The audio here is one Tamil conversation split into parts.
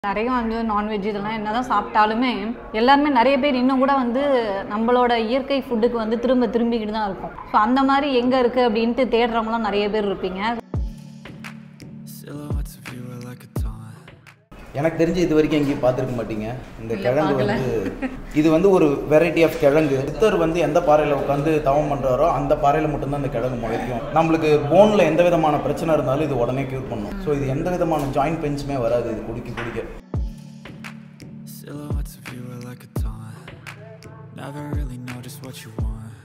நிறைய வந்து நான்வெஜ் இதெல்லாம் என்னதான் சாப்பிட்டாலுமே எல்லாருமே நிறைய பேர் இன்னும் கூட வந்து நம்மளோட இயற்கை ஃபுட்டுக்கு வந்து திரும்ப திரும்பிக்கிட்டு தான் இருக்கும் ஸோ அந்த மாதிரி எங்கே இருக்குது அப்படின்ட்டு தேடுறவங்களாம் நிறைய பேர் இருப்பீங்க Silhouettes of you are like a taunt. எனக்கு தெரிஞ்சு இது வரைக்கும் எங்கேயும் பார்த்துருக்க மாட்டீங்க இந்த கிழங்கு வந்து இது வந்து ஒரு வெரைட்டி ஆஃப் கிழங்கு சித்தர் வந்து எந்த பாறையில் உட்காந்து தவம் பண்ணுறாரோ அந்த பாறையில் மட்டும்தான் இந்த கிழங்கு முளைக்கும் நம்மளுக்கு போனில் எந்த விதமான பிரச்சனை இருந்தாலும் இது உடனே க்யூர் பண்ணும் ஸோ இது எந்த விதமான ஜாயிண்ட் பெயின்ஸுமே வராது இது குடிக்க குடிக்க Silhouettes of you are like a taunt. Never really know just what you want.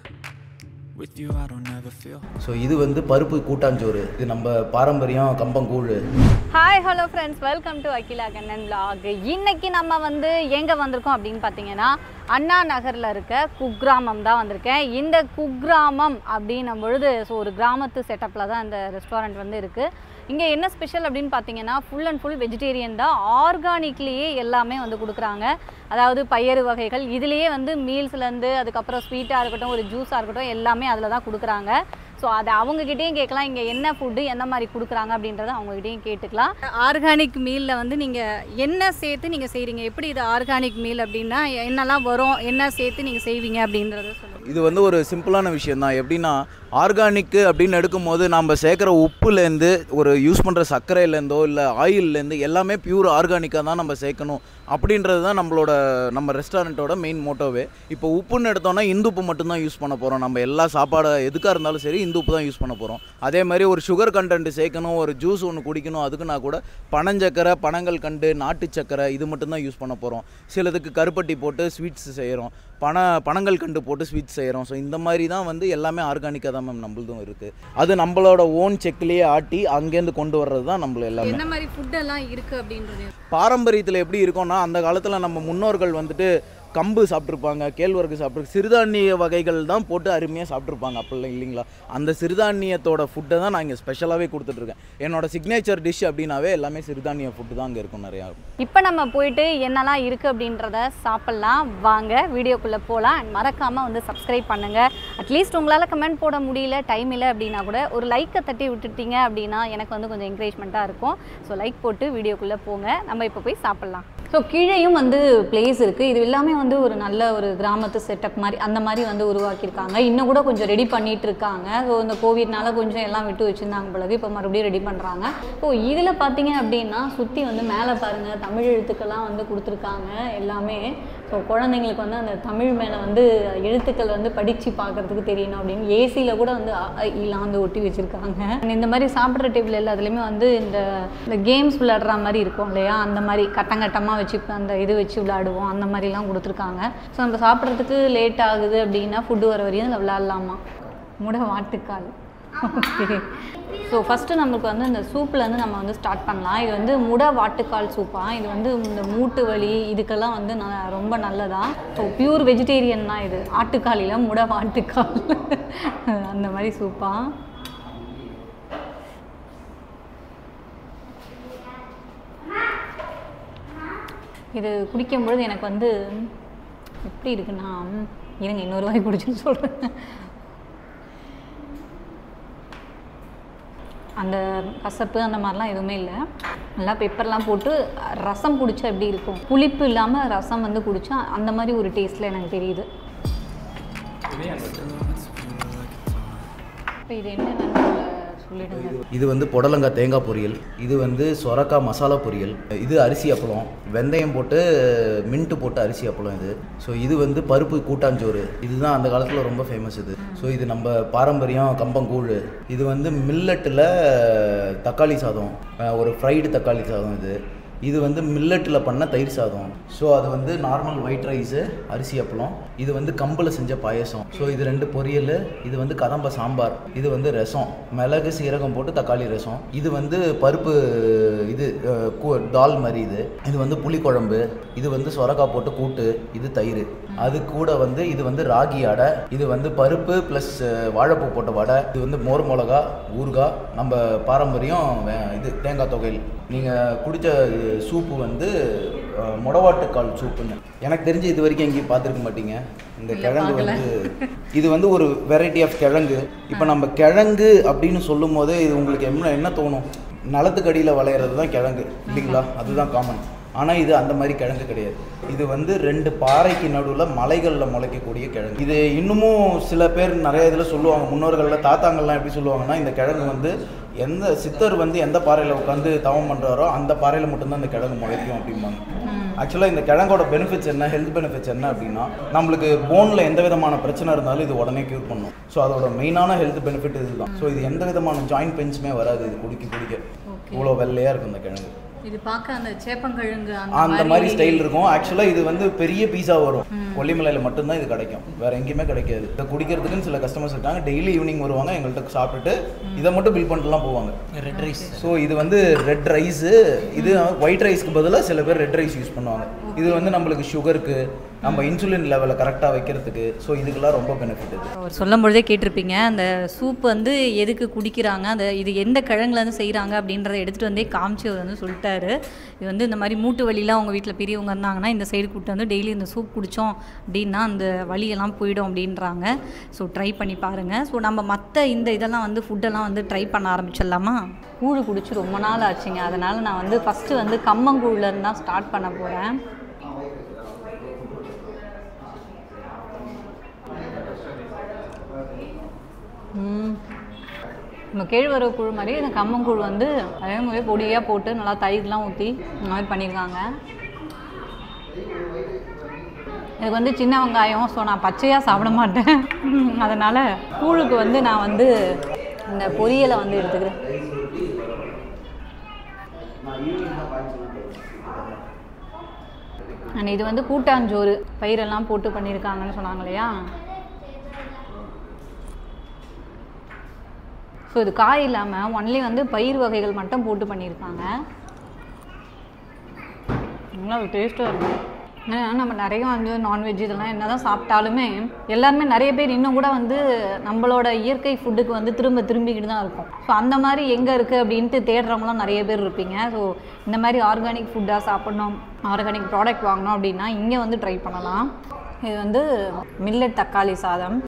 With you, I don't ever feel. So இது வந்து பருப்பு கூட்டாஞ்சோறு இது நம்ம பாரம்பரியம் கம்பங்கூழ் hi hello friends welcome to Akila Kannan vlog இன்னைக்கு நம்ம வந்து எங்கே வந்திருக்கோம் அப்படின்னு பார்த்தீங்கன்னா அண்ணா நகரில் இருக்க குக்கிராமம் தான் வந்திருக்கேன் இந்த குக்கிராமம் அப்படின்னும் பொழுது ஸோ ஒரு கிராமத்து செட்டப்பில் தான் இந்த ரெஸ்டாரண்ட் வந்து இருக்குது இங்கே என்ன ஸ்பெஷல் அப்படின்னு பார்த்தீங்கன்னா ஃபுல் அண்ட் ஃபுல் வெஜிடேரியன் தான் ஆர்கானிக்லேயே எல்லாமே வந்து கொடுக்குறாங்க அதாவது பயறு வகைகள் இதுலேயே வந்து மீல்ஸ்லேருந்து அதுக்கப்புறம் ஸ்வீட்டாக இருக்கட்டும் ஒரு ஜூஸாக இருக்கட்டும் எல்லாமே அதில் தான் கொடுக்குறாங்க ஸோ அதை அவங்ககிட்டயும் கேட்கலாம் இங்கே என்ன ஃபுட்டு எந்த மாதிரி கொடுக்குறாங்க அப்படின்றத அவங்ககிட்டயும் கேட்டுக்கலாம் ஆர்கானிக் மீலில் வந்து நீங்கள் என்ன சேர்த்து நீங்கள் செய்கிறீங்க எப்படி இது ஆர்கானிக் மீல் அப்படின்னா என்னெல்லாம் வரும் என்ன சேர்த்து நீங்கள் செய்வீங்க அப்படின்றத சொல்லுங்கள் இது வந்து ஒரு சிம்பிளான விஷயம் தான் எப்படின்னா ஆர்கானிக்கு அப்படின்னு எடுக்கும்போது நம்ம சேர்க்குற உப்புலேருந்து ஒரு யூஸ் பண்ணுற சர்க்கரையிலேருந்தோ இல்லை ஆயில்லேருந்து எல்லாமே பியூர் ஆர்கானிக்காக தான் நம்ம சேர்க்கணும் அப்படின்றது தான் நம்மளோட நம்ம ரெஸ்டாரண்ட்டோட மெயின் மோட்டோவே இப்போ உப்புன்னு எடுத்தோம்னா இந்து உப்பு மட்டும்தான் யூஸ் பண்ண போகிறோம் நம்ம எல்லா சாப்பாடு எதுக்காக இருந்தாலும் சரி இந்து உப்பு தான் யூஸ் பண்ண போகிறோம் அதே மாதிரி ஒரு சுகர் கண்டென்ட் சேர்க்கணும் ஒரு ஜூஸ் ஒன்று குடிக்கணும் அதுக்குன்னா கூட பனஞ்சக்கரை பனங்கள் கண்டு நாட்டு சக்கரை இது மட்டும்தான் யூஸ் பண்ண போகிறோம் சிலதுக்கு கருப்பட்டி போட்டு ஸ்வீட்ஸ் செய்கிறோம் பன பனங்கள் கண்டு போட்டு ஸ்வீட்ஸ் செய்கிறோம் ஸோ இந்த மாதிரி தான் வந்து எல்லாமே ஆர்கானிக்காக தான் மேம் நம்மளதும் இருக்குது அது நம்மளோட ஓன் செக்லேயே ஆட்டி அங்கேருந்து கொண்டு வர்றது தான் நம்மள எல்லாமே என்ன மாதிரி ஃபுட்டெல்லாம் இருக்குது அப்படின்றது பாரம்பரியத்தில் எப்படி இருக்கும்னா அந்த காலத்தில் நம்ம முன்னோர்கள் வந்துட்டு கம்பு சாப்பிட்ருப்பாங்க கேழ்வரகு சாப்பிட்ரு சிறுதானிய வகைகள் தான் போட்டு அருமையாக சாப்பிட்ருப்பாங்க அப்படிலாம் இல்லைங்களா அந்த சிறுதானியத்தோட ஃபுட்டை தான் நான் இங்கே ஸ்பெஷலாகவே கொடுத்துட்ருக்கேன் என்னோட சிக்னேச்சர் டிஷ் அப்படின்னாவே எல்லாமே சிறுதானிய ஃபுட்டு தான் அங்கே இருக்கும் நிறையா இப்போ நம்ம போயிட்டு என்னெல்லாம் இருக்குது அப்படின்றத சாப்பிட்லாம் வாங்க வீடியோக்குள்ளே போகலாம் அண்ட் மறக்காமல் வந்து சப்ஸ்கிரைப் பண்ணுங்கள் அட்லீஸ்ட் உங்களால் கமெண்ட் போட முடியல டைம் இல்லை அப்படின்னா கூட ஒரு லைக்கை தட்டி விட்டுட்டீங்க அப்படின்னா எனக்கு வந்து கொஞ்சம் என்கரேஜ்மெண்ட்டாக இருக்கும் ஸோ லைக் போட்டு வீடியோக்குள்ளே போங்க நம்ம இப்போ போய் சாப்பிட்லாம் ஸோ கீழேயும் வந்து பிளேஸ் இருக்குது இது எல்லாமே வந்து ஒரு நல்ல ஒரு கிராமத்து செட்டப் மாதிரி அந்த மாதிரி வந்து உருவாக்கியிருக்காங்க இன்னும் கூட கொஞ்சம் ரெடி பண்ணிட்டு இருக்காங்க ஸோ இந்த கோவிட்னால கொஞ்சம் எல்லாம் விட்டு வச்சுருந்தாங்க பிறகு இப்போ மறுபடியும் ரெடி பண்ணுறாங்க ஸோ இதில் பார்த்தீங்க அப்படின்னா சுற்றி வந்து மேலே பாருங்கள் தமிழ் எழுத்துக்கள்லாம் வந்து கொடுத்துருக்காங்க எல்லாமே ஸோ குழந்தைங்களுக்கு வந்து அந்த தமிழ் மேலே வந்து எழுத்துக்கள் வந்து படித்து பார்க்கறதுக்கு தெரியணும் அப்படின்னு ஏசியில் கூட வந்து அ, ஆ, இலாம் வந்து ஒட்டி வச்சுருக்காங்க இந்த மாதிரி சாப்பிட்ற டேபிள் எல்லாத்துலேயுமே வந்து இந்த இந்த கேம்ஸ் விளையாடுற மாதிரி இருக்கும் இல்லையா அந்த மாதிரி கட்டங்கட்டமாக வச்சு அந்த இது வச்சு விளையாடுவோம் அந்த மாதிரிலாம் கொடுத்துருக்காங்க ஸோ நம்ம சாப்பிட்றதுக்கு லேட் ஆகுது அப்படின்னா ஃபுட்டு வர வரையும் அதில் விளையாடலாமா முட வாட்டுக்கால் ஓகே ஸோ ஃபஸ்ட்டு நம்மளுக்கு வந்து இந்த சூப்லேருந்து நம்ம வந்து ஸ்டார்ட் பண்ணலாம் இது வந்து முட வாட்டுக்கால் சூப்பா இது வந்து இந்த மூட்டு வலி இதுக்கெல்லாம் வந்து ந ரொம்ப நல்லதா ஸோ பியூர் வெஜிடேரியன் தான் இது ஆட்டுக்காலில் முட வாட்டுக்கால் அந்த மாதிரி சூப்பா இது குடிக்கும்பொழுது எனக்கு வந்து எப்படி இருக்குன்னா இருங்க இன்னொரு வாய் குடிச்சுன்னு சொல்கிறேன் அந்த கசப்பு அந்த மாதிரிலாம் எதுவுமே இல்லை நல்லா பெப்பர்லாம் போட்டு ரசம் குடிச்சா எப்படி இருக்கும் புளிப்பு இல்லாமல் ரசம் வந்து குடிச்சா அந்த மாதிரி ஒரு டேஸ்ட்டில் எனக்கு தெரியுது Silhouettes of you are like a taunt. இப்போ இது என்னென்னு சொல்லிடுங்க இது வந்து புடலங்காய் தேங்காய் பொரியல் இது வந்து சொரக்காய் மசாலா பொரியல் இது அரிசி அப்பளம் வெந்தயம் போட்டு மின்ட்டு போட்டு அரிசி அப்பளம் இது ஸோ இது வந்து பருப்பு கூட்டாஞ்சோறு இதுதான் அந்த காலத்தில் ரொம்ப ஃபேமஸ் இது ஸோ இது நம்ம பாரம்பரியம் கம்பங்கூழ் இது வந்து மில்லட்டில் தக்காளி சாதம் அஹ் ஒரு ஃப்ரைடு தக்காளி சாதம் இது இது வந்து மில்லட்டில் பண்ண தயிர் சாதம் ஸோ அது வந்து நார்மல் ஒயிட் ரைஸு அரிசி அப்பளம் இது வந்து கம்பில் செஞ்ச பாயசம் ஸோ இது ரெண்டு பொரியல் இது வந்து கதம்ப சாம்பார் இது வந்து ரசம் மிளகு சீரகம் போட்டு தக்காளி ரசம் இது வந்து பருப்பு இது அஹ், கூ- தால் மாதிரி இது இது வந்து புளிக்குழம்பு இது வந்து சொரக்காய் போட்டு கூட்டு இது தயிர் அது கூட வந்து இது வந்து ராகி அடை இது வந்து பருப்பு ப்ளஸ் வாழைப்பூ போட்ட வடை இது வந்து மோர் மிளகா ஊறுகாய் நம்ம பாரம்பரியம் வே- இது தேங்காய் தொகையில் நீங்கள் குடித்த சூப்பு வந்து அஹ், முடவாட்டுக்கால் சூப்புன்னு எனக்கு தெரிஞ்சு இது வரைக்கும் எங்கேயும் பார்த்துருக்க மாட்டீங்க இந்த கிழங்கு வந்து இது வந்து ஒரு வெரைட்டி ஆஃப் கிழங்கு இப்போ நம்ம கிழங்கு அப்படின்னு சொல்லும் போதே இது உங்களுக்கு என்ன என்ன தோணும் நிலத்துக்கடியில் விளையிறது தான் கிழங்கு இல்லைங்களா அதுதான் காமன் ஆனால் இது அந்த மாதிரி கிழங்கு கிடையாது இது வந்து ரெண்டு பாறைக்கு நடுவில் மலைகளில் முளைக்கக்கூடிய கிழங்கு இது இன்னமும் சில பேர் நிறைய இதில் சொல்லுவாங்க முன்னோர்களில் தாத்தாங்கள்லாம் எப்படி சொல்லுவாங்கன்னா இந்த கிழங்கு வந்து எந்த சித்தர் வந்து எந்த பாறையில் உட்காந்து தவம் பண்ணுறாரோ அந்த பாறையில் மட்டும்தான் இந்த கிழங்கு முளைக்கும் அப்படிம்பாங்க ஆக்சுவலாக இந்த கிழங்கோட பெனிஃபிட்ஸ் என்ன ஹெல்த் பெனிஃபிட்ஸ் என்ன அப்படின்னா நம்மளுக்கு போனில் எந்த விதமான பிரச்சனை இருந்தாலும் இது உடனே க்யூர் பண்ணும் ஸோ அதோட மெயினான ஹெல்த் பெனிஃபிட் இதுதான் ஸோ இது எந்த விதமான ஜாயிண்ட் பெயின்ஸுமே வராது இது குடிக்க குடிக்க இவ்வளோ வெள்ளையாக இருக்கும் இந்த கிழங்கு இது பார்க்க அந்த சேப்பங்கிழங்கு அந்த மாதிரி ஸ்டைல் இருக்கும் ஆக்சுவலாக இது வந்து பெரிய பீஸா வரும் கொல்லிமலையில் மட்டும்தான் இது கிடைக்கும் வேற எங்கேயுமே கிடைக்காது இதை குடிக்கிறதுக்குன்னு சில கஸ்டமர்ஸ் இருக்காங்க டெய்லி ஈவினிங் வருவாங்க எங்கள்கிட்ட சாப்பிட்டுட்டு இதை மட்டும் பில் பண்ணிட்டுலாம் போவாங்க ரெட் ரைஸ் ஸோ இது வந்து ரெட் ரைஸு இது ஒயிட் ரைஸ்க்கு பதிலாக சில பேர் ரெட் ரைஸ் யூஸ் பண்ணுவாங்க இது வந்து நம்மளுக்கு சுகருக்கு நம்ம இன்சுலின் லெவலை கரெக்டாக வைக்கிறதுக்கு ஸோ இதுக்கெல்லாம் ரொம்ப பெனிஃபிட் இது அவர் சொல்லும் பொழுதே கேட்டிருப்பீங்க அந்த சூப் வந்து எதுக்கு குடிக்கிறாங்க அந்த இது எந்த கிழங்குலேருந்து செய்கிறாங்க அப்படின்றத எடுத்துகிட்டு வந்தே காமிச்சு அவர் வந்து சொல்லிட்டாரு இது வந்து இந்த மாதிரி மூட்டு வலிலாம் அவங்க வீட்டில் பெரியவங்க இருந்தாங்கன்னா இந்த சைடு கூட்டு வந்து டெய்லி இந்த சூப் குடித்தோம் அப்படின்னா அந்த வலியெல்லாம் போயிடும் அப்படின்றாங்க ஸோ ட்ரை பண்ணி பாருங்கள் ஸோ நம்ம மற்ற இந்த இதெல்லாம் வந்து ஃபுட்டெல்லாம் வந்து ட்ரை பண்ண ஆரம்பிச்சிடலாமா கூழு குடிச்சு ரொம்ப நாள் ஆச்சுங்க அதனால் நான் வந்து ஃபஸ்ட்டு வந்து கம்மங்கூழ்லேருந்து தான் ஸ்டார்ட் பண்ண போகிறேன் ம். நம்ம கேழ்வரகு கூழ் மாதிரி இந்த கம்மங்கூழ் வந்து அதே மாதிரி பொடியாக போட்டு நல்லா தயிர்லாம் ஊற்றி இந்த மாதிரி பண்ணியிருக்காங்க எனக்கு வந்து சின்ன வெங்காயம் ஸோ நான் பச்சையாக சாப்பிட மாட்டேன் அதனால் கூழுக்கு வந்து நான் வந்து இந்த பொரியலை வந்து எடுத்துக்கிறேன் அண்ட் இது வந்து கூட்டாஞ்சோறு பயிரெல்லாம் போட்டு பண்ணியிருக்காங்கன்னு சொன்னாங்க இல்லையா ஸோ இது காய் இல்லாமல் ஒன்லி வந்து பயிர் வகைகள் மட்டும் போட்டு பண்ணியிருக்காங்க நல்லா டேஸ்ட்டாக இருக்கும் ஏன்னா நம்ம நிறைய வந்து நான்வெஜ் இதெல்லாம் என்ன தான் சாப்பிட்டாலுமே எல்லாருமே நிறைய பேர் இன்னும் கூட வந்து நம்மளோட இயற்கை ஃபுட்டுக்கு வந்து திரும்ப திரும்பிக்கிட்டு தான் இருக்கும் ஸோ அந்த மாதிரி எங்கே இருக்குது அப்படின்ட்டு தேடுறவங்களாம் நிறைய பேர் இருப்பீங்க ஸோ இந்த மாதிரி ஆர்கானிக் ஃபுட்டாக சாப்பிட்ணும் ஆர்கானிக் ப்ராடக்ட் வாங்கணும் அப்படின்னா இங்கே வந்து ட்ரை பண்ணலாம் இது வந்து மில்லட் தக்காளி சாதம்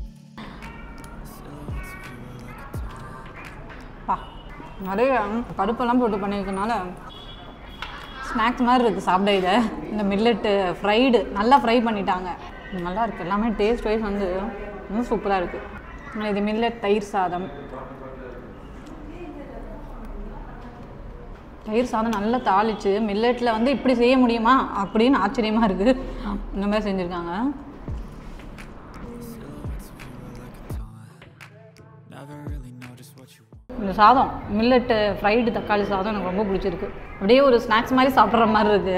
பா நிறைய பருப்பெல்லாம் போட்டு பண்ணியிருக்கனால ஸ்நாக்ஸ் மாதிரி இருக்குது சாப்பிட இதை இந்த மில்லட்டு ஃப்ரைடு நல்லா ஃப்ரை பண்ணிட்டாங்க நல்லா இருக்குது எல்லாமே டேஸ்ட் வைஸ் வந்து ரொம்ப சூப்பராக இருக்குது இது மில்லட் தயிர் சாதம் தயிர் சாதம் நல்லா தாளிச்சு மில்லட்டில் வந்து இப்படி செய்ய முடியுமா அப்படின்னு ஆச்சரியமாக இருக்குது இந்த மாதிரி செஞ்சுருக்காங்க Never really know just what you want. இந்த சாதம் மில்லட்டு ஃப்ரைடு தக்காளி சாதம் எனக்கு ரொம்ப பிடிச்சிருக்கு அப்படியே ஒரு ஸ்நாக்ஸ் மாதிரி சாப்பிட்ற மாதிரி இருக்கு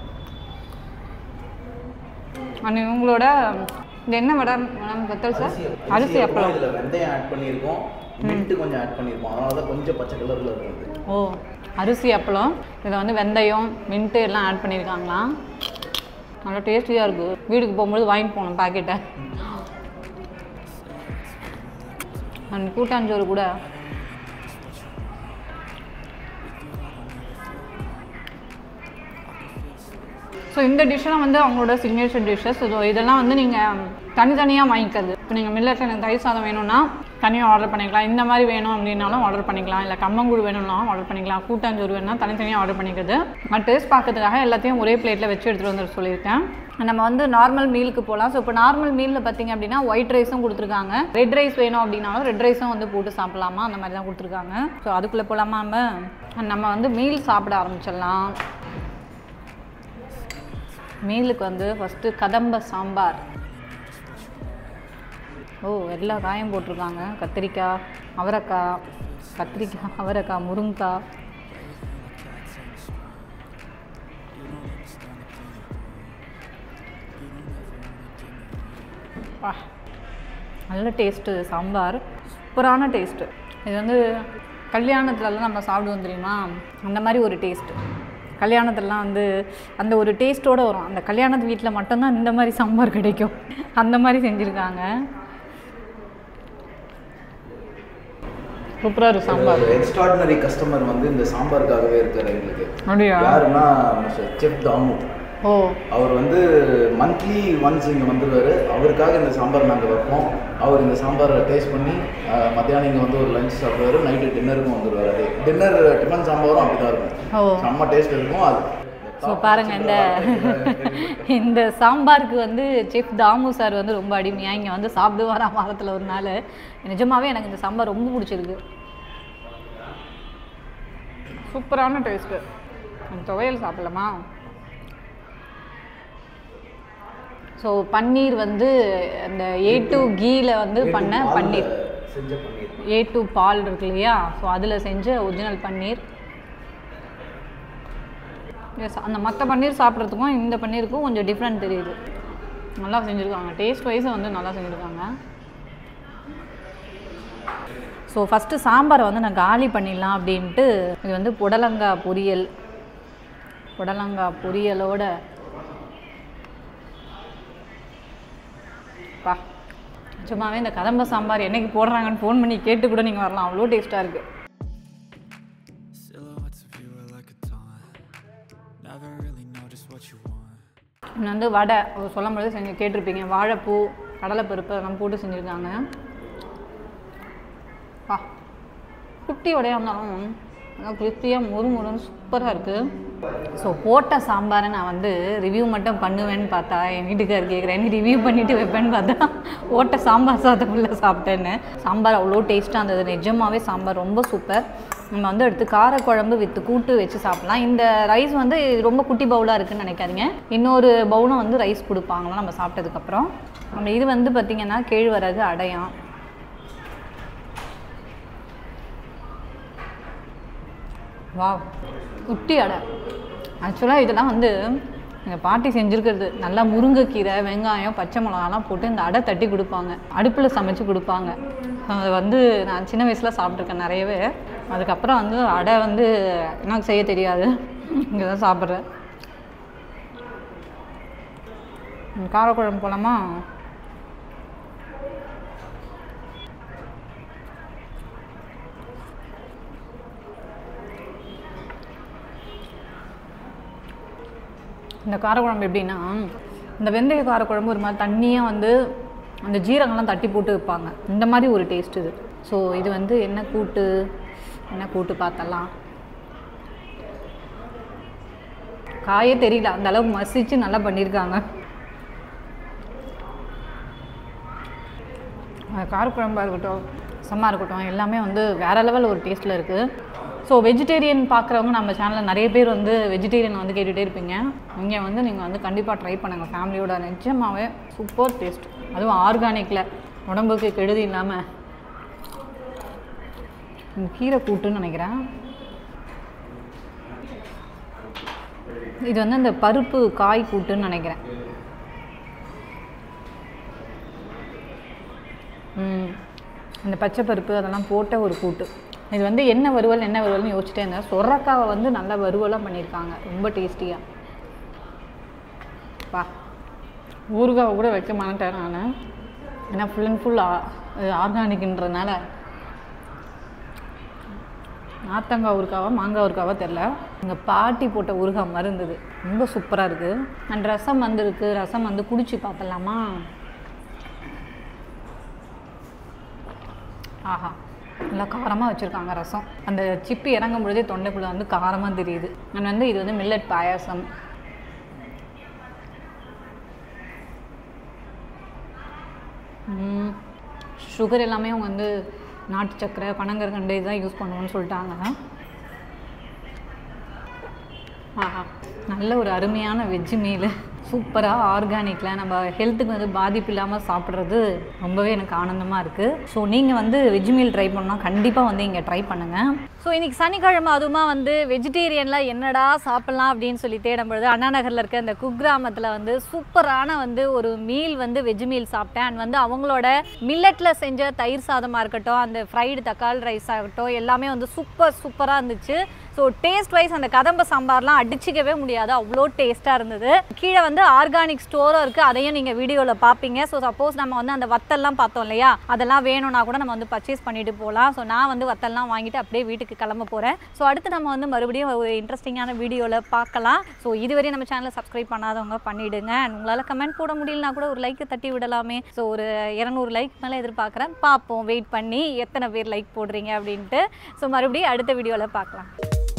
அண்ட் இவங்களோட இது என்ன மேடம் மேடம் கத்தல் சார் அரிசி அப்பளம் இதில் வெந்தயம் ஆட் பண்ணியிருக்கோம் மின்ட்டு கொஞ்சம் ஆட் பண்ணியிருக்கோம் அதனால தான் கொஞ்சம் பச்சை கலரில் இருக்குது ஓ அரிசி அப்பளம் இதில் வந்து வெந்தயம் மின்ட்டு எல்லாம் ஆட் பண்ணியிருக்காங்களாம் நல்லா டேஸ்டியாக இருக்குது வீட்டுக்கு போகும்போது வாங்கிட்டு போகணும் பாக்கெட்டை அண்ட் கூட்டாஞ்சோறு கூட ஸோ இந்த டிஷ்ஷெல்லாம் வந்து அவங்களோட சிக்னேச்சர் டிஷ்ஷஸ் ஸோ இதெல்லாம் வந்து நீங்கள் தனித்தனியாக வாங்கிக்கிறது இப்போ நீங்கள் மில்லட்டில் எனக்கு தயிர் சாதம் வேணும்னா தனியாக ஆர்டர் பண்ணிக்கலாம் இந்த மாதிரி வேணும் அப்படின்னாலும் ஆர்டர் பண்ணிக்கலாம் இல்லை கம்மங்கூழ் வேணும்னாலும் ஆர்டர் பண்ணிக்கலாம் கூட்டாஞ்சோறு வேணும்னா தனித்தனியாக ஆர்டர் பண்ணிக்கிறது பட் டேஸ்ட் பார்க்கறதுக்காக எல்லாத்தையும் ஒரே பிளேட்டில் வச்சு எடுத்துகிட்டு வந்து சொல்லியிருக்கேன் நம்ம வந்து நார்மல் மீலுக்கு போகலாம் ஸோ இப்போ நார்மல் மீலில் பார்த்தீங்க அப்படின்னா ஒயிட் ரைஸும் கொடுத்துருக்காங்க ரெட் ரைஸ் வேணும் அப்படின்னாலும் ரெட் ரைஸும் வந்து போட்டு சாப்பிடலாமா அந்த மாதிரி தான் கொடுத்துருக்காங்க ஸோ அதுக்குள்ளே போகலாமா நம்ம நம்ம வந்து மீல் சாப்பிட ஆரம்பிச்சிடலாம் மீலுக்கு வந்து ஃபஸ்ட்டு கதம்ப சாம்பார் ஓ எல்லா காயும் போட்டிருக்காங்க கத்திரிக்காய் அவரைக்காய் கத்திரிக்காய் அவரைக்காய் முருங்கைக்காய் பா நல்ல டேஸ்ட்டு சாம்பார் சூப்பரான டேஸ்ட்டு இது வந்து கல்யாணத்துலலாம் நம்ம சாப்பிடுவோம் தெரியுமா அந்த மாதிரி ஒரு டேஸ்ட்டு கல்யாணத்துலலாம் வந்து அந்த ஒரு டேஸ்ட்டோடு வரும் அந்த கல்யாணத்து வீட்டில் மட்டும்தான் இந்த மாதிரி சாம்பார் கிடைக்கும் அந்த மாதிரி செஞ்சுருக்காங்க சூப்பராக இருக்கும் சாம்பார் எக்ஸ்ட்ராடினரி கஸ்டமர் வந்து இந்த சாம்பாருக்காகவே இருக்காரு எங்களுக்கு அப்படியா யாருன்னா செஃப் தாமு ஓ அவர் வந்து மந்த்லி ஒன்ஸ் இங்கே வந்துடுவார் அவருக்காக இந்த சாம்பார் நாங்கள் வைப்போம் அவர் இந்த சாம்பாரை டேஸ்ட் பண்ணி அஹ், மத்தியானம் இங்கே வந்து ஒரு லஞ்ச் சாப்பிடுவார் நைட்டு டின்னருக்கும் வந்துடுவார் அதே டின்னர் டிஃபன் சாம்பாரும் அப்படி தான் இருக்கும் ஓ செம்ம டேஸ்ட் இருக்கும் அது ஸோ பாருங்க இந்த இந்த சாம்பாருக்கு வந்து செஃப் தாமு சார் வந்து ரொம்ப அடிமையாக இங்கே வந்து சாப்பிடுவாராம் வாரத்தில் ஒரு நாள் நிஜமாவே எனக்கு இந்த சாம்பார் ரொம்ப பிடிச்சிருக்கு சூப்பரான டேஸ்ட்டு துவையல் சாப்பிடலாமா ஸோ பன்னீர் வந்து அந்த ஏ டு கீல வந்து பண்ண பன்னீர் செஞ்ச பன்னீர் ஏ டு பால் இருக்கு இல்லையா ஸோ அதில் செஞ்ச ஒரிஜினல் பன்னீர் எஸ் அந்த மற்ற பன்னீர் சாப்பிட்றதுக்கும் இந்த பன்னீருக்கும் கொஞ்சம் டிஃப்ரெண்ட் தெரியுது நல்லா செஞ்சுருக்காங்க டேஸ்ட் வைஸ் வந்து நல்லா செஞ்சுருக்காங்க ஸோ ஃபஸ்ட்டு சாம்பாரை வந்து நான் காலி பண்ணிடலாம் அப்படின்ட்டு இது வந்து புடலங்காய் பொரியல் புடலங்காய் பொரியலோட பா சும்மாவே இந்த கதம்ப சாம்பார் என்னைக்கு போடுறாங்கன்னு ஃபோன் பண்ணி கேட்டு கூட நீங்கள் வரலாம் அவ்வளோ டேஸ்ட்டாக இருக்குது Silhouettes of you are like a taunt. Never really know just what you want. இன்னும் வந்து வடை அவர் சொல்லும் பொழுது செஞ்சு கேட்டிருப்பீங்க வாழைப்பூ கடலைப்பருப்பு அதெல்லாம் போட்டு செஞ்சுருக்காங்க பா குட்டி வடையாக இருந்தாலும் நல்லா கிறிஸ்பியாக முறு முறுன்னு சூப்பராக இருக்குது ஸோ போட்ட சாம்பாரை நான் வந்து ரிவ்யூ மட்டும் பண்ணுவேன்னு பார்த்தா என் வீட்டுக்கார் கேட்குறேன் ரிவ்யூ பண்ணிவிட்டு வைப்பேன்னு பார்த்தா போட்ட சாம்பார் சாதத்துக்குள்ளே சாப்பிட்டேன்னு சாம்பார் அவ்வளோ டேஸ்ட்டாக இருந்தது நிஜமாவே சாம்பார் ரொம்ப சூப்பர் நம்ம வந்து எடுத்து காரக்குழம்பு வித்து கூட்டு வச்சு சாப்பிட்லாம் இந்த ரைஸ் வந்து ரொம்ப குட்டி பவுலாக இருக்குன்னு நினைக்காதீங்க இன்னொரு பவுலும் வந்து ரைஸ் கொடுப்பாங்களாம் நம்ம சாப்பிட்டதுக்கப்புறம் நம்ம இது வந்து பார்த்திங்கன்னா கேழ்வரகு அடையான் வா குட்டி அடை ஆக்சுவலாக இதெல்லாம் வந்து எங்கள் பாட்டி செஞ்சுருக்கிறது நல்லா முருங்கைக்கீரை வெங்காயம் பச்சை மிளகாலாம் போட்டு இந்த அடை தட்டி கொடுப்பாங்க அடுப்பில் சமைச்சு கொடுப்பாங்க அது வந்து நான் சின்ன வயசில் சாப்பிட்ருக்கேன் நிறையவே அதுக்கப்புறம் வந்து அடை வந்து எனக்கு செய்ய தெரியாது இங்கே தான் சாப்பிட்றேன் ம், காரக்குழம்பு போலாமா இந்த காரக்குழம்பு எப்படின்னா இந்த வெந்தய காரக்குழம்பு ஒரு மாதிரி தண்ணியாக வந்து அந்த ஜீரகம்லாம் தட்டி போட்டு வைப்பாங்க இந்த மாதிரி ஒரு டேஸ்ட் இது ஸோ இது வந்து என்ன கூட்டு என்ன கூட்டு பார்த்தலாம் காயே தெரியல அந்த அளவுக்கு மசிச்சு நல்லா பண்ணியிருக்காங்க அது காரக்குழம்பா இருக்கட்டும் சம்மா இருக்கட்டும் எல்லாமே வந்து வேற லெவல் ஒரு டேஸ்ட்டில் இருக்குது ஸோ வெஜிடேரியன் பார்க்குறவங்க நம்ம சேனலில் நிறைய பேர் வந்து வெஜிடேரியன் வந்து கேட்டுகிட்டே இருப்பீங்க இங்கே வந்து நீங்கள் வந்து கண்டிப்பாக ட்ரை பண்ணுங்கள் ஃபேமிலியோட நிஜமாவே சூப்பர் டேஸ்ட் அதுவும் ஆர்கானிக்கில் உடம்புக்கு கெடுதி இல்லாமல் இந்த கீரை கூட்டுன்னு நினைக்கிறேன் இது வந்து இந்த பருப்பு காய் கூட்டுன்னு நினைக்கிறேன் ம் இந்த பச்சை பருப்பு அதெல்லாம் போட்ட ஒரு கூட்டு இது வந்து என்ன வறுவல் என்ன வறுவல்னு யோசிச்சிட்டே இருந்தேன் சொரக்காவை வந்து நல்லா வறுவலாக பண்ணியிருக்காங்க ரொம்ப டேஸ்டியாக பா ஊறுகாவை கூட வைக்க மாட்டேன் நான் ஏன்னா ஃபுல் அண்ட் ஃபுல் ஆர்கானிக்ன்றதுனால நாத்தங்காய் ஊறுகாவா மாங்காய் ஊறுகாவா தெரில எங்கள் பாட்டி போட்ட ஊறுகாய் மாதிரி இருந்தது ரொம்ப சூப்பராக இருக்குது அண்ட் ரசம் வந்துருக்கு ரசம் வந்து குடிச்சு பார்த்தலாமா ஆஹா நல்லா காரமாக வச்சுருக்காங்க ரசம் அந்த சிப்பி இறங்கும் பொழுதே தொண்டைக்குள்ளே வந்து காரமாக தெரியுது அண்ட் வந்து இது வந்து மில்லட் பாயாசம் சுகர் எல்லாமே அவங்க வந்து நாட்டு சக்கரை பனங்கற்கண்டு இதுதான் யூஸ் பண்ணுவோன்னு சொல்லிட்டாங்க ஆஹா நல்ல ஒரு அருமையான வெஜ்ஜு மீல் சூப்பராக ஆர்கானிக்கில் நம்ம ஹெல்த்துக்கு வந்து பாதிப்பு இல்லாமல் சாப்பிட்றது ரொம்பவே எனக்கு ஆனந்தமாக இருக்குது ஸோ நீங்கள் வந்து வெஜ் மீல் ட்ரை பண்ணால் கண்டிப்பாக வந்து இங்கே ட்ரை பண்ணுங்கள் ஸோ இன்றைக்கி சனிக்கிழமை அதுவுமா வந்து வெஜிடேரியனில் என்னடா சாப்பிட்லாம் அப்படின்னு சொல்லி தேடும் பொழுது அண்ணா நகரில் இருக்க இந்த குக்கிராமத்தில் வந்து சூப்பரான வந்து ஒரு மீல் வந்து வெஜ் மீல் சாப்பிட்டேன் அண்ட் வந்து அவங்களோட மில்லட்டில் செஞ்ச தயிர் சாதமாக இருக்கட்டும் அந்த ஃப்ரைடு தக்காளி ரைஸ் ஆகட்டும் எல்லாமே வந்து சூப்பர் சூப்பராக இருந்துச்சு ஸோ டேஸ்ட் வைஸ் அந்த கதம்ப சாம்பார்லாம் அடிச்சிக்கவே முடியாது அவ்வளோ டேஸ்ட்டாக இருந்தது கீழே வந்து ஆர்கானிக் ஸ்டோரும் இருக்குது அதையும் நீங்கள் வீடியோவில் பார்ப்பீங்க ஸோ சப்போஸ் நம்ம வந்து அந்த வத்தல்லாம் பார்த்தோம் இல்லையா அதெல்லாம் வேணும்னா கூட நம்ம வந்து பர்ச்சேஸ் பண்ணிட்டு போகலாம் ஸோ நான் வந்து வத்தல்லாம் வாங்கிட்டு அப்படியே வீட்டுக்கு கிளம்ப போகிறேன் ஸோ அடுத்து நம்ம வந்து மறுபடியும் ஒரு இன்ட்ரெஸ்டிங்கான வீடியோவில் பார்க்கலாம் ஸோ இதுவரை நம்ம சேனலை சப்ஸ்கிரைப் பண்ணாதவங்க பண்ணிவிடுங்க அண்ட் உங்களால் கமெண்ட் போட முடியலனா கூட ஒரு லைக்கை தட்டி விடலாமே ஸோ ஒரு இரநூறு லைக் மேலே எதிர்பார்க்குறேன் பார்ப்போம் வெயிட் பண்ணி எத்தனை பேர் லைக் போடுறீங்க அப்படின்ட்டு ஸோ மறுபடியும் அடுத்த வீடியோவில் பார்க்கலாம்